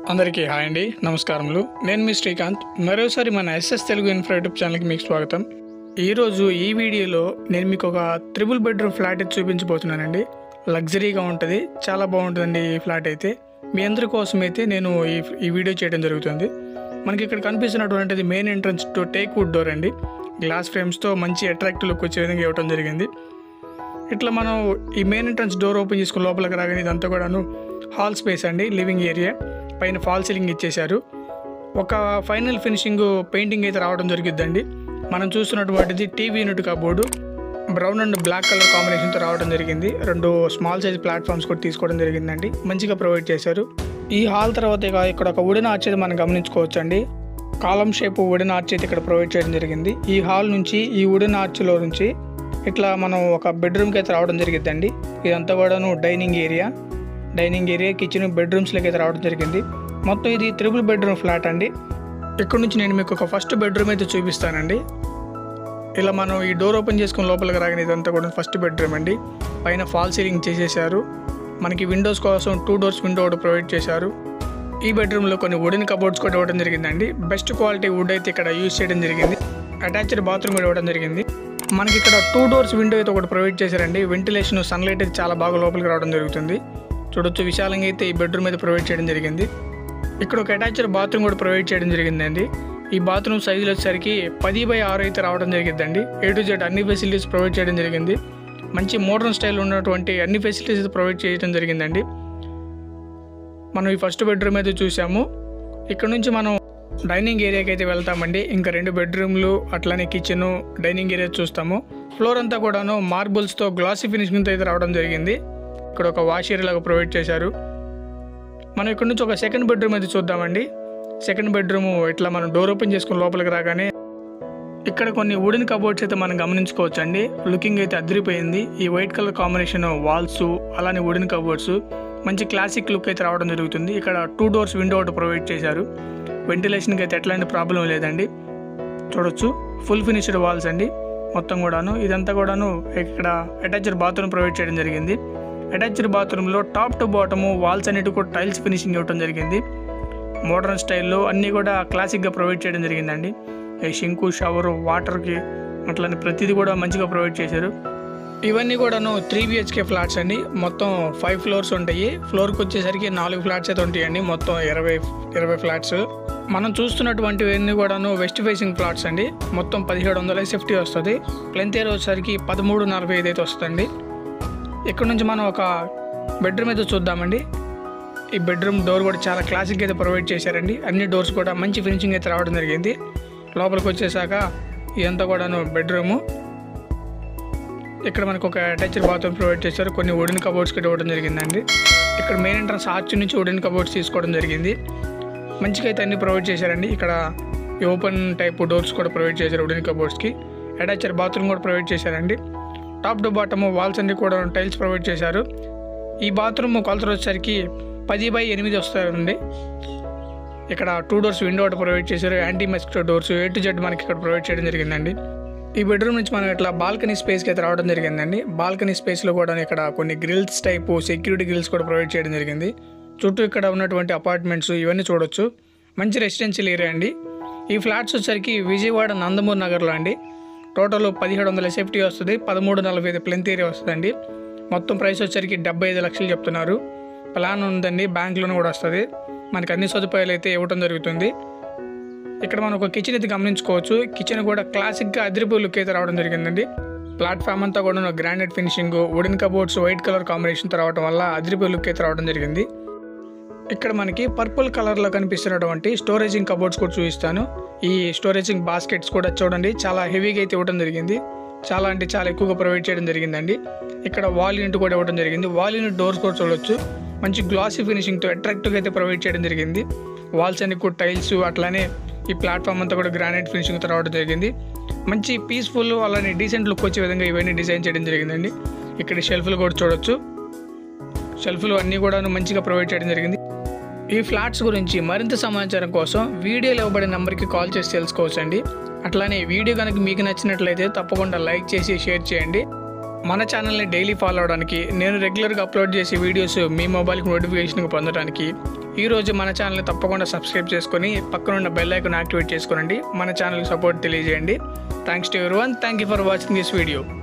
అందరికీ హాయ్ అండి నమస్కారములు నేను మీ శ్రీకాంత్ మరోసారి మన ఎస్ఎస్ తెలుగు ఇన్ఫో యూట్యూబ్ ఛానల్కి మీకు స్వాగతం ఈరోజు ఈ వీడియోలో నేను మీకు ఒక త్రిబుల్ బెడ్రూమ్ ఫ్లాట్ అయితే చూపించబోతున్నానండి లగ్జరీగా ఉంటుంది చాలా బాగుంటుందండి ఈ ఫ్లాట్ అయితే మీ అందరి కోసం అయితే నేను ఈ ఈ వీడియో చేయడం జరుగుతుంది మనకి ఇక్కడ కనిపిస్తున్నటువంటిది main entrance to teak wood door అండి గ్లాస్ ఫ్రేమ్స్తో మంచి అట్రాక్టివ్ లుక్ వచ్చే విధంగా ఇవ్వడం జరిగింది ఇట్లా మనం ఈ మెయిన్ ఎంట్రన్స్ డోర్ ఓపెన్ చేసుకుని లోపలికి రాగానే ఇదంతా కూడాను హాల్ స్పేస్ అండి లివింగ్ ఏరియా పైన ఫాల్ సీలింగ్ ఇచ్చేశారు ఒక ఫైనల్ ఫినిషింగ్ పెయింటింగ్ అయితే రావడం జరిగిద్దండి మనం చూస్తున్నటువంటిది TV unit cupboard brown and black colour కాంబినేషన్తో రావడం జరిగింది రెండు స్మాల్ సైజ్ ప్లాట్ఫామ్స్ కూడా తీసుకోవడం జరిగిందండి మంచిగా ప్రొవైడ్ చేశారు ఈ హాల్ తర్వాత ఇక ఇక్కడ ఒక వుడెన్ ఆర్చ్ అయితే మనం గమనించుకోవచ్చు అండి కాలం షేప్ వుడెన్ ఆర్చ్ అయితే ఇక్కడ ప్రొవైడ్ చేయడం జరిగింది ఈ హాల్ నుంచి ఈ వుడెన్ ఆర్చ్లో నుంచి ఇట్లా మనం ఒక బెడ్రూమ్కి అయితే రావడం జరిగిద్దండి ఇదంతా కూడాను dining area dining area kitchen బెడ్రూమ్స్లోకి అయితే రావడం జరిగింది మొత్తం ఇది త్రిబుల్ బెడ్రూమ్ ఫ్లాట్ అండి ఇక్కడ నుంచి నేను మీకు ఒక ఫస్ట్ బెడ్రూమ్ అయితే చూపిస్తానండి ఇలా మనం ఈ డోర్ ఓపెన్ చేసుకుని లోపలికి రాగానే ఇదంతా కూడా ఫస్ట్ బెడ్రూమ్ అండి పైన ఫాల్ సీలింగ్ చేసేసారు మనకి విండోస్ కోసం టూ డోర్స్ విండో ఒకటి ప్రొవైడ్ చేశారు ఈ బెడ్రూమ్లో కొన్ని వుడెన్ కబోర్డ్స్ కూడా ఇవ్వడం జరిగిందండి బెస్ట్ క్వాలిటీ వుడ్ అయితే ఇక్కడ యూజ్ చేయడం జరిగింది అటాచ్డ్ బాత్రూమ్ కూడా ఇవ్వడం జరిగింది మనకి ఇక్కడ టూ డోర్స్ విండో అయితే ఒకటి ప్రొవైడ్ చేశారండి వెంటిలేషన్ సన్లైట్ అయితే చాలా బాగా లోపలికి రావడం జరుగుతుంది చూడొచ్చు విశాలంగా అయితే ఈ బెడ్రూమ్ అయితే ప్రొవైడ్ చేయడం జరిగింది ఇక్కడ ఒక అటాచ్డ్ బాత్రూమ్ కూడా ప్రొవైడ్ చేయడం జరిగిందండి ఈ బాత్రూమ్ సైజులు వచ్చేసరికి పది బై ఆరు అయితే రావడం జరిగిందండి ఏ టు జెడ్ అన్ని ఫెసిలిటీస్ ప్రొవైడ్ చేయడం జరిగింది మంచి మోడర్న్ స్టైల్ ఉన్నటువంటి అన్ని ఫెసిలిటీస్ ప్రొవైడ్ చేయడం జరిగిందండి మనం ఈ ఫస్ట్ బెడ్రూమ్ అయితే చూసాము ఇక్కడ నుంచి మనం డైనింగ్ ఏరియాకి అయితే వెళ్తామండి ఇంకా రెండు బెడ్రూమ్లు అట్లానే కిచెన్ డైనింగ్ ఏరియా చూస్తాము ఫ్లోర్ అంతా కూడాను మార్బుల్స్తో గ్లాసీ ఫినిషింగ్తో అయితే రావడం జరిగింది ఇక్కడ ఒక వాష్ ఏరియా లాగా ప్రొవైడ్ చేశారు మనం ఇక్కడ నుంచి ఒక సెకండ్ బెడ్రూమ్ అయితే చూద్దామండి సెకండ్ బెడ్రూమ్ ఇట్లా మనం డోర్ ఓపెన్ చేసుకుని లోపలికి రాగానే ఇక్కడ కొన్ని వుడెన్ కబోర్డ్స్ అయితే మనం గమనించుకోవచ్చు అండి లుకింగ్ అయితే అదిరిపోయింది ఈ వైట్ కలర్ కాంబినేషన్ వాల్స్ అలానే వుడెన్ కబోర్డ్స్ మంచి క్లాసిక్ లుక్ అయితే రావడం జరుగుతుంది ఇక్కడ టూ డోర్స్ విండో ఒకటి ప్రొవైడ్ చేశారు వెంటిలేషన్కి అయితే ఎట్లాంటి ప్రాబ్లం లేదండి చూడొచ్చు ఫుల్ ఫినిష్డ్ వాల్స్ అండి మొత్తం కూడాను ఇదంతా కూడాను ఇక్కడ అటాచ్డ్ బాత్రూమ్ ప్రొవైడ్ చేయడం జరిగింది అటాచ్డ్ బాత్రూంలో టాప్ టు బాటము వాల్స్ అన్నిటి కూడా టైల్స్ ఫినిషింగ్ ఇవ్వడం జరిగింది మోడర్న్ స్టైల్లో అన్నీ కూడా క్లాసిక్గా ప్రొవైడ్ చేయడం జరిగిందండి ఈ షింకు షవరు వాటర్కి అట్లని ప్రతిదీ కూడా మంచిగా ప్రొవైడ్ చేశారు ఇవన్నీ కూడాను త్రీ బిహెచ్కే ఫ్లాట్స్ అండి మొత్తం ఫైవ్ ఫ్లోర్స్ ఉంటాయి ఫ్లోర్కి వచ్చేసరికి నాలుగు ఫ్లాట్స్ అయితే ఉంటాయండి మొత్తం ఇరవై ఇరవై ఫ్లాట్స్ మనం చూస్తున్నటువంటివన్నీ కూడాను వెస్ట్ ఫేసింగ్ ఫ్లాట్స్ అండి మొత్తం పదిహేడు వందల సేఫ్టీ వస్తుంది ప్లెంత్ ఏరియా వచ్చేసరికి పదమూడు నలభై ఐదు అయితే వస్తుందండి ఇక్కడ నుంచి మనం ఒక బెడ్రూమ్ అయితే చూద్దామండి ఈ బెడ్రూమ్ డోర్ కూడా చాలా క్లాసిక్ అయితే ప్రొవైడ్ చేశారండి అన్ని డోర్స్ కూడా మంచి ఫినిషింగ్ అయితే రావడం జరిగింది లోపలికి వచ్చేసాక ఇదంతా కూడాను బెడ్రూము ఇక్కడ మనకు ఒక అటాచ్డ్ బాత్రూమ్ ప్రొవైడ్ చేశారు కొన్ని వుడెన్ కబోర్డ్స్ కూడా ఇవ్వడం జరిగిందండి ఇక్కడ మెయిన్ ఎంట్రన్స్ ఆర్చ్ నుంచి వుడెన్ కబోర్డ్స్ తీసుకోవడం జరిగింది మంచిగా అయితే అన్ని ప్రొవైడ్ చేశారండి ఇక్కడ ఈ ఓపెన్ టైప్ డోర్స్ కూడా ప్రొవైడ్ చేశారు వుడెన్ కబోర్డ్స్కి అటాచ్డ్ బాత్రూమ్ కూడా ప్రొవైడ్ చేశారండి టాప్ టు బాటమ్ వాల్స్ అన్ని కూడా టైల్స్ ప్రొవైడ్ చేశారు ఈ బాత్రూమ్ కొలతలు వచ్చేసరికి పది బై ఎనిమిది వస్తాయండి ఇక్కడ టూ డోర్స్ విండో ఒకటి ప్రొవైడ్ చేశారు anti mosquito doors A to Z మనకి ఇక్కడ ప్రొవైడ్ చేయడం జరిగిందండి ఈ బెడ్రూమ్ నుంచి మనం ఇట్లా బాల్కనీ స్పేస్కి అయితే రావడం జరిగిందండి బాల్కనీ స్పేస్లో కూడా ఇక్కడ కొన్ని గ్రిల్స్ టైపు సెక్యూరిటీ గ్రిల్స్ కూడా ప్రొవైడ్ చేయడం జరిగింది చుట్టూ ఇక్కడ ఉన్నటువంటి అపార్ట్మెంట్స్ ఇవన్నీ చూడొచ్చు మంచి రెసిడెన్షియల్ ఏరియా అండి ఈ ఫ్లాట్స్ వచ్చేసరికి విజయవాడ నందమూరి నగర్లో అండి టోటల్ పదిహేడు వందల సేఫ్టీ వస్తుంది పదమూడు నలభై ఐదు ప్లెంత్ ఏరియా వస్తుందండి మొత్తం ప్రైస్ వచ్చేసరికి డెబ్బై ఐదు లక్షలు చెప్తున్నారు ప్లాన్ ఉందండి బ్యాంక్ లోన్ కూడా వస్తుంది మనకి అన్ని సదుపాయాలు అయితే ఇవ్వడం జరుగుతుంది ఇక్కడ మనం ఒక కిచెన్ అయితే గమనించుకోవచ్చు కిచెన్ కూడా క్లాసిక్గా అదిరిపోయి లుక్ అయితే రావడం జరిగిందండి ప్లాట్ఫామ్ అంతా కూడా granite finishing wooden cupboards white colour కాంబినేషన్తో రావడం వల్ల అదిరిపోయి లుక్ అయితే రావడం జరిగింది ఇక్కడ మనకి పర్పుల్ కలర్లో కనిపిస్తున్నటువంటి స్టోరేజింగ్ కబోర్డ్స్ కూడా చూపిస్తాను ఈ స్టోరేజింగ్ బాస్కెట్స్ కూడా చూడండి చాలా హెవీగా అయితే ఇవ్వడం జరిగింది చాలా అంటే చాలా ఎక్కువగా ప్రొవైడ్ చేయడం జరిగిందండి ఇక్కడ వాల్ యూనిట్ కూడా ఇవ్వడం జరిగింది వాల్ యూనిట్ డోర్స్ కూడా చూడొచ్చు మంచి గ్లాసీ ఫినిషింగ్తో అట్రాక్టివ్గా అయితే ప్రొవైడ్ చేయడం జరిగింది వాల్స్ అన్ని కూడా టైల్స్ అట్లానే ఈ ప్లాట్ఫామ్ అంతా కూడా గ్రానైట్ ఫినిషింగ్తో రావడం జరిగింది మంచి పీస్ఫుల్ అలానే డీసెంట్ లుక్ వచ్చే విధంగా ఇవన్నీ డిజైన్ చేయడం జరిగిందండి ఇక్కడ షెల్ఫ్లు కూడా చూడొచ్చు షెల్ఫ్లు అన్నీ కూడా మంచిగా ప్రొవైడ్ చేయడం జరిగింది ఈ ఫ్లాట్స్ గురించి మరింత సమాచారం కోసం వీడియోలో ఇవ్వబడిన నెంబర్కి కాల్ చేసి తెలుసుకోవచ్చండి అట్లానే వీడియో కనుక మీకు నచ్చినట్లయితే తప్పకుండా లైక్ చేసి షేర్ చేయండి మన ఛానల్ని డైలీ ఫాలో అవడానికి నేను రెగ్యులర్గా అప్లోడ్ చేసే వీడియోస్ మీ మొబైల్కి నోటిఫికేషన్గా పొందడానికి ఈరోజు మన ఛానల్ని తప్పకుండా సబ్స్క్రైబ్ చేసుకొని పక్కనున్న బెల్ ఐకాన్ యాక్టివేట్ చేసుకోనండి మన ఛానల్కి సపోర్ట్ తెలియజేయండి thanks to everyone thank you for watching this video